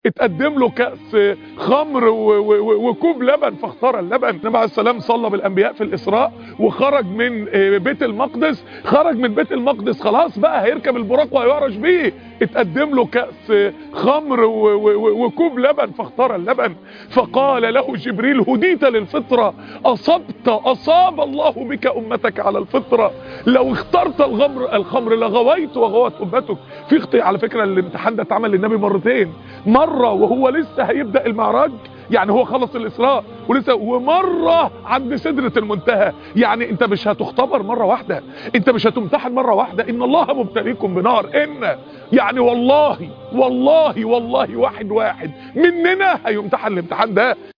اتقدم له كأس خمر و- و- وكوب لبن فاختار اللبن النبي عليه السلام صلى بالانبياء في الاسراء وخرج من آه، بيت المقدس خرج من بيت المقدس خلاص بقى هيركب البراق وهيعرج بيه اتقدم له كأس خمر و- و- وكوب لبن فاختار اللبن فقال له جبريل هديت للفطرة اصبت اصاب الله بك امتك على الفطرة لو اخترت الغمر الخمر لغويت وغوت امتك في اختي على فكرة الامتحان ده اتعمل للنبي مرتين مرة وهو لسه هيبدأ المعراج يعني هو خلص الإسراء ولسه ومرة عند سدرة المنتهى يعني انت مش هتختبر مرة واحدة انت مش هتمتحن مرة واحدة ان الله مبتليكم بنار ان يعني والله والله والله واحد واحد مننا هيمتحن الامتحان ده